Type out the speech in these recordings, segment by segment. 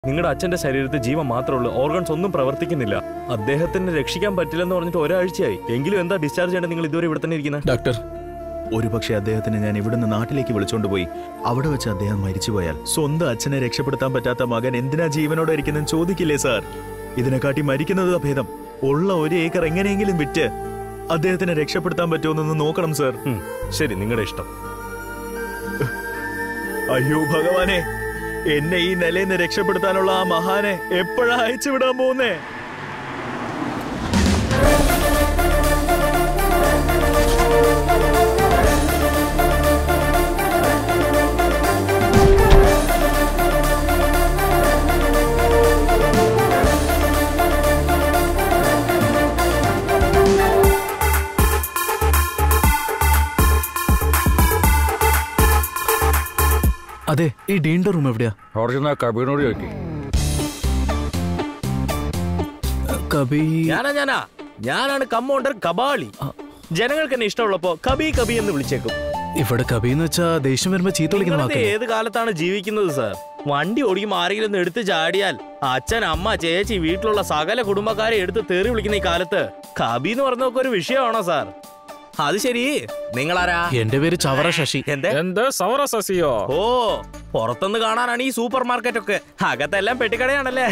നിങ്ങളുടെ അച്ഛന്റെ ശരീരത്തിൽ ജീവൻ മാത്രമേ ഉള്ളൂ ഓർഗൻസ് ഒന്നും പ്രവർത്തിക്കുന്നില്ല അദ്ദേഹത്തിന് രക്ഷിക്കാൻ പറ്റില്ലെന്ന് പറഞ്ഞിട്ട് ഒരാഴ്ചയായി എങ്കിലും എന്താ ഡിസ്ചാർജ് ചെയ്യേണ്ടത് നിങ്ങൾ ഇതുവരെ ഇവിടെ തന്നെ ഇരിക്കുന്നത് ഡോക്ടർ ഒരുപക്ഷെ അദ്ദേഹത്തിന് ഞാൻ ഇവിടുന്ന് നാട്ടിലേക്ക് വിളിച്ചോണ്ട് പോയി അവിടെ വെച്ച് അദ്ദേഹം മരിച്ചുപോയാൽ സ്വന്തം അച്ഛനെ രക്ഷപ്പെടുത്താൻ പറ്റാത്ത മകൻ എന്തിനാ ജീവനോടെ ഇരിക്കുന്നെന്ന് ചോദിക്കില്ലേ സാർ ഇതിനെക്കാട്ടി മരിക്കുന്നത് ഭേദം ഉള്ള ഒരു ഏക്കർ എങ്ങനെയെങ്കിലും വിറ്റ് അദ്ദേഹത്തിനെ രക്ഷപ്പെടുത്താൻ പറ്റുമെന്നൊന്ന് നോക്കണം സാർ ഉം, ശരി നിങ്ങളുടെ ഇഷ്ടം അയ്യോ ഭഗവാനെ എന്നെ ഈ നിലയിൽ നിന്ന് രക്ഷപ്പെടുത്താനുള്ള ആ മഹാനെ എപ്പോഴാ അയച്ചു വിടാൻ പോകുന്നേ അതെ ഈ ഡീന്റെ റൂം എവിടെയാ ഓറിജിനൽ കബീറിനോട് ചോദിക്കും കബി ഞാനാ ഞാനാ ഞാനാണ് കമ്പൗണ്ടർ കബാളി ജനങ്ങൾക്ക് എന്നെ ഇഷ്ടമുള്ളപ്പോ കബി കബി എന്ന് വിളിച്ചേക്കും ഇവിടെ കബി എന്ന് വെച്ചാ ദേഷ്യം വരുമ്പോ ചീത്ത വിളിക്കുന്ന നിങ്ങളിത് വാക്കല്ലേ ഏത് കാലത്താണ് ജീവിക്കുന്നത് സാർ വണ്ടി ഓടിക്കുമ്പോൾ ആരെങ്കിലും ഒന്ന് എടുത്ത് ചാടിയാൽ അച്ഛൻ അമ്മ ചേച്ചി വീട്ടിലുള്ള സകല കുടുംബക്കാരെ എടുത്ത് തെറി വിളിക്കുന്ന ഈ കാലത്ത് കബി എന്ന് പറഞ്ഞൊക്കെ ഒരു വിഷയമാണോ സാർ അത് ശരി നിങ്ങളാരാ എന്റെ പേര് ചവറ ശശി എന്തേ എന്ത് സൗര സസിയോ ഓ പുറത്തുനിന്ന് കാണാനാണ് ഈ സൂപ്പർ മാർക്കറ്റ് ഒക്കെ അകത്തെല്ലാം പെട്ടിക്കടയാണല്ലേ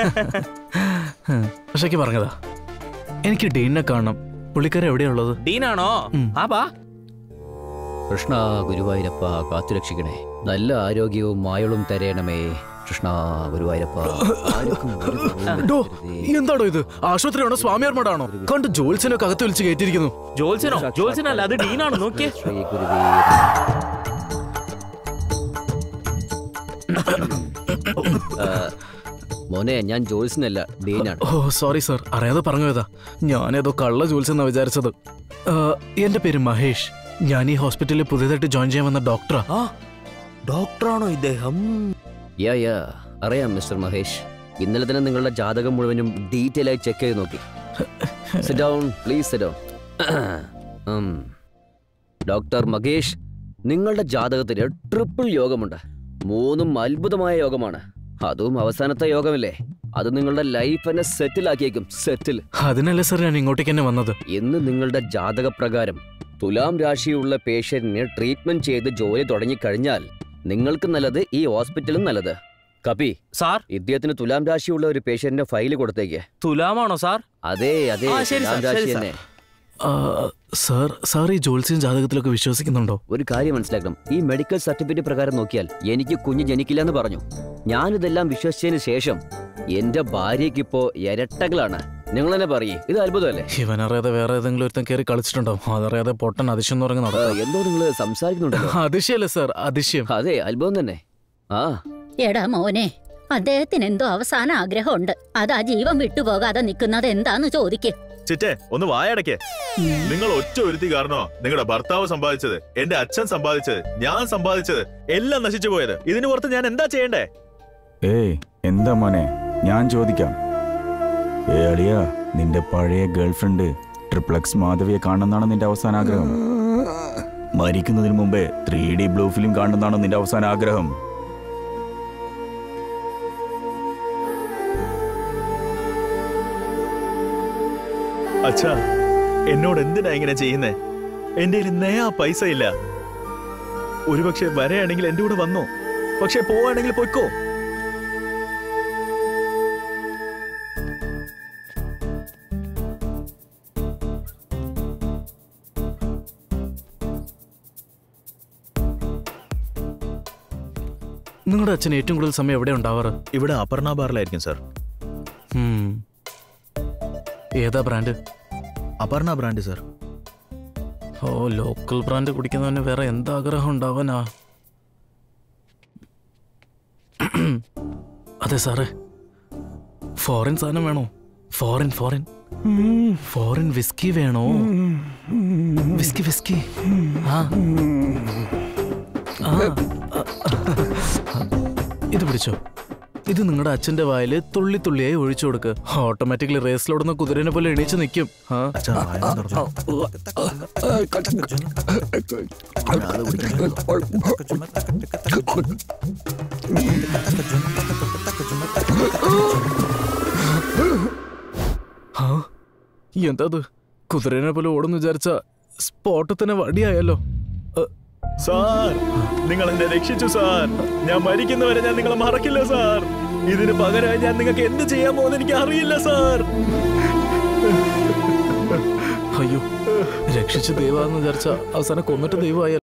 ശശിക്ക് പറഞ്ഞതാ എനിക്ക് ഡീനെ കാണണം പുള്ളിക്കാരൻ എവിടെയാ ഉള്ളത് ഡീനാണോ ഉം. ആ ബാ കൃഷ്ണ ഗുരുവായൂരപ്പ കാത്തുരക്ഷിക്കണേ നല്ല ആരോഗ്യവും മായളും തരയണമേ കൃഷ്ണ ഗുരുവായൂരപ്പ ആർക്കും ഒരു കുറവും ഡോ, വരുത്തരുതേ. എന്താടോ ഇത് ആശുപത്രിയാണോ സ്വാമിയാർമാടാണോ കണ്ട് ജോത്സ്യനൊക്കെ അകത്ത് വിളിച്ച് കയറ്റിയിരിക്കുന്നു ജോത്സനോ ജോത്സനല്ല അത് ഡീനാണ് നോക്കിയേ ശ്രീ ഗുരുവേ ആ, മോനെ ഞാൻ ജോത്സ്യനല്ല ഡീനാണ് ഓ സോറി സർ അറിയാതെ പറഞ്ഞു പോയതാ ഞാനേതോ കള്ള ജോത്സ്യെന്നാ വിചാരിച്ചത് ആ, എന്റെ പേര് മഹേഷ് ഞാൻ ഈ ഹോസ്പിറ്റലിൽ പുതിയതായിട്ട് ജോയിൻ ചെയ്യാൻ വന്ന ഡോക്ടറാ ആ ഡോക്ടറാണോ ഇദ്ദേഹം യാ യാ അറിയാം മിസ്റ്റർ മഹേഷ് ഇന്നലെ തന്നെ നിങ്ങളുടെ ജാതകം മുഴുവനും ഡീറ്റെയിൽ ആയി ചെക്ക് ചെയ്ത് നോക്കി sit down please sit down doctor Mahesh നിങ്ങളുടെ ജാതകത്തിന് ട്രിപ്പിൾ യോഗമുണ്ട് മൂന്നും അത്ഭുതമായ യോഗമാണ് അതും അവസാനത്തെ യോഗമല്ലേ അത് നിങ്ങളുടെ ലൈഫ് തന്നെ സെറ്റിൽ ആക്കിയേക്കും സെറ്റിൽ അതിനല്ലേ സർ ഞാൻ ഇങ്ങോട്ടേക്ക് തന്നെ വന്നത് ഇന്ന് നിങ്ങളുടെ ജാതകപ്രകാരം തുലാം രാശിയുള്ള പേഷ്യന്റിന് ട്രീറ്റ്മെന്റ് ചെയ്ത് ജോലി തുടങ്ങിക്കഴിഞ്ഞാൽ നിങ്ങൾക്ക് നല്ലത് ഈ ഹോസ്പിറ്റലും നല്ലത് കപി സാർ ഇദ്ദേഹത്തിന് തുലാം രാശിയുള്ള ഒരു പേഷ്യന്റിന്റെ ഫയല് കൊടുത്തേക്ക് തുലാമാണോ സാർ അതെ അതെ ആ, ശരി തുലാം സാർ, രാശി ശരി സാർ. തന്നെ ആ, സാർ സാർ ഈ ജോത്സ്യം ജാതകത്തിലൊക്കെ വിശ്വസിക്കുന്നുണ്ടോ ഒരു കാര്യം മനസ്സിലാക്കണം ഈ മെഡിക്കൽ സർട്ടിഫിക്കറ്റ് പ്രകാരം നോക്കിയാൽ എനിക്ക് കുഞ്ഞ് ജനിക്കില്ല എന്ന് പറഞ്ഞു ഞാനിതെല്ലാം വിശ്വസിച്ചതിന് ശേഷം എന്റെ ഭാര്യയ്ക്ക് ഇപ്പോ ഇരട്ടകളാണ് നിങ്ങൾ തന്നെ പറയേ ഇത് അത്ഭുതമല്ലേ ഇവനറിയാതെ വേറെ ഏതെങ്കിലും ഒരുത്തൻ കയറി കളിച്ചിട്ടുണ്ടാവും അതറിയാതെ പൊട്ടൻ അതിശയം എന്ന് പറഞ്ഞ് ആ, നടക്കും എന്തോ നിങ്ങൾ സംസാരിക്കുന്നുണ്ടല്ലോ അതിശയല്ലേ സാർ അതിശയം അതെ അത്ഭുതം തന്നെ ആ എടാ മോനെ അദ്ദേഹത്തിന് എന്തോ അവസാന ആഗ്രഹമുണ്ട് അതാ ജീവൻ വിട്ടുപോകാതെ നിൽക്കുന്നത് എന്താന്ന് ചോദിക്ക് ചിറ്റേ ഒന്ന് വായടക്കേ നിങ്ങൾ ഒറ്റ ഒരുത്തി കാരണോ നിങ്ങളുടെ ഭർത്താവ് സമ്പാദിച്ചത് എന്റെ അച്ഛൻ സമ്പാദിച്ചത് ഞാൻ സമ്പാദിച്ചത് എല്ലാം നശിച്ചു പോയത് ഇതിന് പുറത്ത് ഞാൻ എന്താ ചെയ്യണ്ടേ ഏയ് എന്താ മോനെ ഞാൻ ചോദിക്കാം ഏ അളിയ നിന്റെ പഴയ ഗേൾഫ്രണ്ട് ട്രിപ്ലക്സ് മാധവിയെ കാണുന്നതാണോ നിന്റെ അവസാന ആഗ്രഹം മരിക്കുന്നതിന് മുമ്പേ ത്രീ ഡി ബ്ലൂ ഫിലിം കാണുന്നതാണോ നിന്റെ അവസാന ആഗ്രഹം അച്ഛാ എന്നോട് എന്തിനാ ഇങ്ങനെ ചെയ്യുന്നേ എന്റെ കയ്യിൽ നയാ പൈസ ഇല്ല ഒരുപക്ഷെ വരെയാണെങ്കിൽ എന്റെ കൂടെ വന്നോ പക്ഷെ പോവാണെങ്കിൽ പൊയ്ക്കോ നിങ്ങളുടെ അച്ഛൻ ഏറ്റവും കൂടുതൽ സമയം എവിടെ ഉണ്ടാവാറ് ഇവിടെ അപർണ ബാറിലായിരിക്കും സാർ ഉം. ഏതാ ബ്രാൻഡ് അപർണ ബ്രാൻഡ് സാർ ഓ ലോക്കൽ ബ്രാൻഡ് കുടിക്കുന്നവന് വേറെ എന്താഗ്രഹം ഉണ്ടാവാനാ അതെ സാറേ ഫോറിൻ സാധനം വേണോ ഫോറിൻ ഫോറിൻ ഫോറിൻ വിസ്കി വേണോ വിസ്കി വിസ്കി ആ ആ, ആ, ഇത് പിടിച്ചോ ഇത് നിങ്ങളുടെ അച്ഛന്റെ വായില് തുള്ളി തുള്ളിയായി ഒഴിച്ചു കൊടുക്ക് ഓട്ടോമാറ്റിക്കലി റേസിലോടുന്ന കുതിരനെ പോലെ എണീച്ച് നിൽക്കും ആ അച്ഛാ വായ തുറന്നോ. ആ എന്തത് കുതിരനെ പോലെ ഓടുന്നു വിചാരിച്ച സ്പോട്ടിൽ തന്നെ വടിയായല്ലോ അ, സാർ നിങ്ങൾ എന്നെ രക്ഷിച്ചു സാർ ഞാൻ മരിക്കുന്നവരെ ഞാൻ നിങ്ങളെ മറക്കില്ല സാർ ഇതിന് പകരമായി ഞാൻ നിങ്ങൾക്ക് എന്ത് ചെയ്യാൻ പോകുന്ന എനിക്ക് അറിയില്ല സാർ അയ്യോ രക്ഷിച്ച് ദൈവാന്ന് വിചാരിച്ച അവസാനം കൊന്നിട്ട് ദൈവമായ